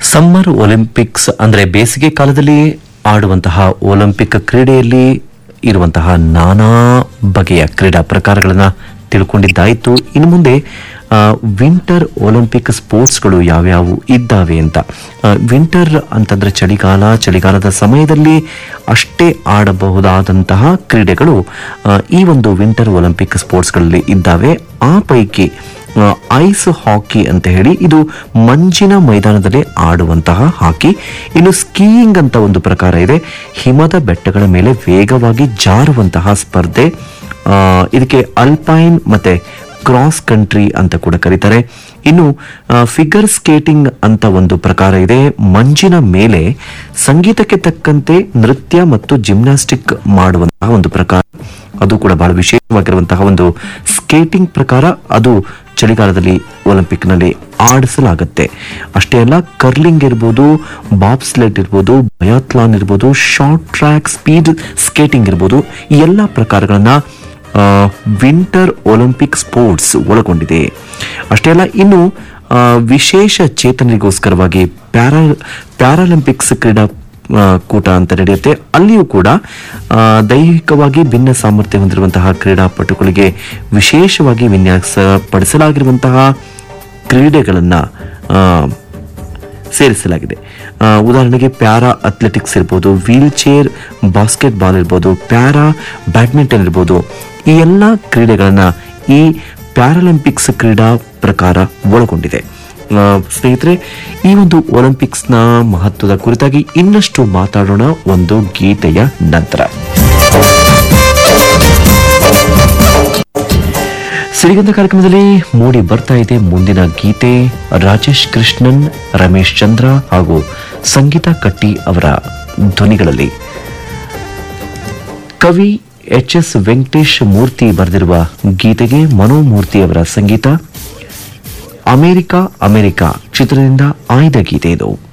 summer Olympics ಅಂದ್ರೆ ಬೇಸಿಗೆ ಕಾಲದಲ್ಲಿ ಆಡುವಂತಹ ಒಲಿಂಪಿಕ್ ಕ್ರೀಡೆಯಲ್ಲಿ ಇರುವಂತಹ ನಾನಾ ಬಗೆಯ ಕ್ರೀಡಾ ಪ್ರಕಾರಗಳನ್ನ ತಿಳ್ಕೊಂಡಿದ್ದಾಯ್ತು ಇನ್ನು ಮುಂದೆ ವಿಂಟರ್ ಒಲಿಂಪಿಕ್ ಸ್ಪೋರ್ಟ್ಸ್ಗಳು ಯಾವ್ಯಾವು ಇದ್ದಾವೆ ಅಂತ ವಿಂಟರ್ ಅಂತಂದ್ರೆ ಚಳಿಗಾಲ ಚಳಿಗಾಲದ ಸಮಯದಲ್ಲಿ ಅಷ್ಟೇ ಆಡಬಹುದಾದಂತಹ ಕ್ರೀಡೆಗಳು ಆ, ಈ ಒಂದು ವಿಂಟರ್ ಒಲಿಂಪಿಕ್ ಸ್ಪೋರ್ಟ್ಸ್ಗಳಲ್ಲಿ ಇದ್ದಾವೆ ಆ ಪೈಕಿ ಆ, ಐಸ್ ಹಾಕಿ ಅಂತ ಹೇಳಿ ಇದು ಮಂಜಿನ ಮೈದಾನದಲ್ಲಿ ಆಡುವಂತಹ ಹಾಕಿ ಇನ್ನು ಸ್ಕೀಯಿಂಗ್ ಅಂತ ಒಂದು ಪ್ರಕಾರ ಇದೆ ಹಿಮದ ಬೆಟ್ಟಗಳ ಮೇಲೆ ವೇಗವಾಗಿ ಜಾರುವಂತಹ ಸ್ಪರ್ಧೆ ಆ, ಇದಕ್ಕೆ ಅಲ್ಪೈನ್ ಮತ್ತೆ ಕ್ರಾಸ್ ಕಂಟ್ರಿ ಅಂತ ಕೂಡ ಕರೀತಾರೆ ಇನ್ನು ಫಿಗರ್ ಸ್ಕೇಟಿಂಗ್ ಅಂತ ಒಂದು ಪ್ರಕಾರ ಇದೆ ಮಂಜಿನ ಮೇಲೆ ಸಂಗೀತಕ್ಕೆ ತಕ್ಕಂತೆ ನೃತ್ಯ ಮತ್ತು ಜಿಮ್ನಾಸ್ಟಿಕ್ ಮಾಡುವಂತಹ ಒಂದು ಪ್ರಕಾರ ಅದು ಕೂಡ ಬಹಳ ವಿಶೇಷವಾಗಿರುವಂತಹ ಒಂದು ಸ್ಕೇಟಿಂಗ್ ಪ್ರಕಾರ ಅದು ಚಳಿಗಾಲದಲ್ಲಿ ಒಲಿಂಪಿಕ್ ನಲ್ಲಿ ಆಡಿಸಲಾಗುತ್ತೆ ಅಷ್ಟೇ ಅಲ್ಲ ಕರ್ಲಿಂಗ್ ಇರ್ಬೋದು ಬಾಬ್ ಸ್ಲೆಟ್ ಇರ್ಬೋದು ಬಯಾತ್ಲಾನ್ ಇರ್ಬೋದು ಶಾರ್ಟ್ ಟ್ರ್ಯಾಕ್ ಸ್ಪೀಡ್ ಸ್ಕೇಟಿಂಗ್ ಇರ್ಬೋದು ಈ ಎಲ್ಲ ಪ್ರಕಾರಗಳನ್ನ ವಿಂಟರ್ ಒಲಿಂಪಿಕ್ ಸ್ಪೋರ್ಟ್ಸ್ ಒಳಗೊಂಡಿದೆ ಅಷ್ಟೇ ಅಲ್ಲ ಇನ್ನು ಆ, ವಿಶೇಷ ಚೇತನರಿಗೋಸ್ಕರವಾಗಿ ಪ್ಯಾರಾ ಪ್ಯಾರಾಲಿಂಪಿಕ್ಸ್ ಕ್ರೀಡಾ ಆ, ಕೂಟ ಅಂತ ನಡೆಯುತ್ತೆ ಅಲ್ಲಿಯೂ ಕೂಡ ಆ, ದೈಹಿಕವಾಗಿ ಭಿನ್ನ ಸಾಮರ್ಥ್ಯ ಹೊಂದಿರುವಂತಹ ಕ್ರೀಡಾಪಟುಗಳಿಗೆ ವಿಶೇಷವಾಗಿ ವಿನ್ಯಾಸಪಡಿಸಲಾಗಿರುವಂತಹ ಕ್ರೀಡೆಗಳನ್ನ ಆ, ಸೇರಿಸಲಾಗಿದೆ ಆ, ಉದಾಹರಣೆಗೆ ಪ್ಯಾರಾ ಅಥ್ಲೆಟಿಕ್ಸ್ ಇರ್ಬೋದು ವೀಲ್ ಚೇರ್ ಬಾಸ್ಕೆಟ್ ಬಾಲ್ ಇರ್ಬೋದು ಪ್ಯಾರಾ ಬ್ಯಾಡ್ಮಿಂಟನ್ ಇರ್ಬೋದು ಈ ಎಲ್ಲ ಕ್ರೀಡೆಗಳನ್ನ ಈ ಪ್ಯಾರಾಲಿಂಪಿಕ್ಸ್ ಕ್ರೀಡಾ ಪ್ರಕಾರ ಒಳಗೊಂಡಿದೆ ಆ, ಸ್ನೇಹಿತರೆ ಈ ಒಂದು ಒಲಿಂಪಿಕ್ಸ್ನ ಮಹತ್ವದ ಕುರಿತಾಗಿ ಇನ್ನಷ್ಟು ಮಾತಾಡೋಣ ಒಂದು ಗೀತೆಯ ನಂತರ ಸಿರಿಗಂಧ ಕಾರ್ಯಕ್ರಮದಲ್ಲಿ ಮೂಡಿ ಬರ್ತಾ ಇದೆ ಮುಂದಿನ ಗೀತೆ ರಾಜೇಶ್ ಕೃಷ್ಣನ್ ರಮೇಶ್ ಚಂದ್ರ ಹಾಗೂ ಸಂಗೀತ ಕಟ್ಟಿ ಅವರ ಧ್ವನಿಗಳಲ್ಲಿ ಕವಿ ಎಚ್ ಎಸ್ ವೆಂಕಟೇಶ್ ಮೂರ್ತಿ ಬರೆದಿರುವ ಗೀತೆಗೆ ಮನೋಮೂರ್ತಿ ಅವರ ಸಂಗೀತ ಅಮೆರಿಕ ಅಮೆರಿಕ ಚಿತ್ರದಿಂದ ಆಯ್ದ ಗೀತೆ ಇದು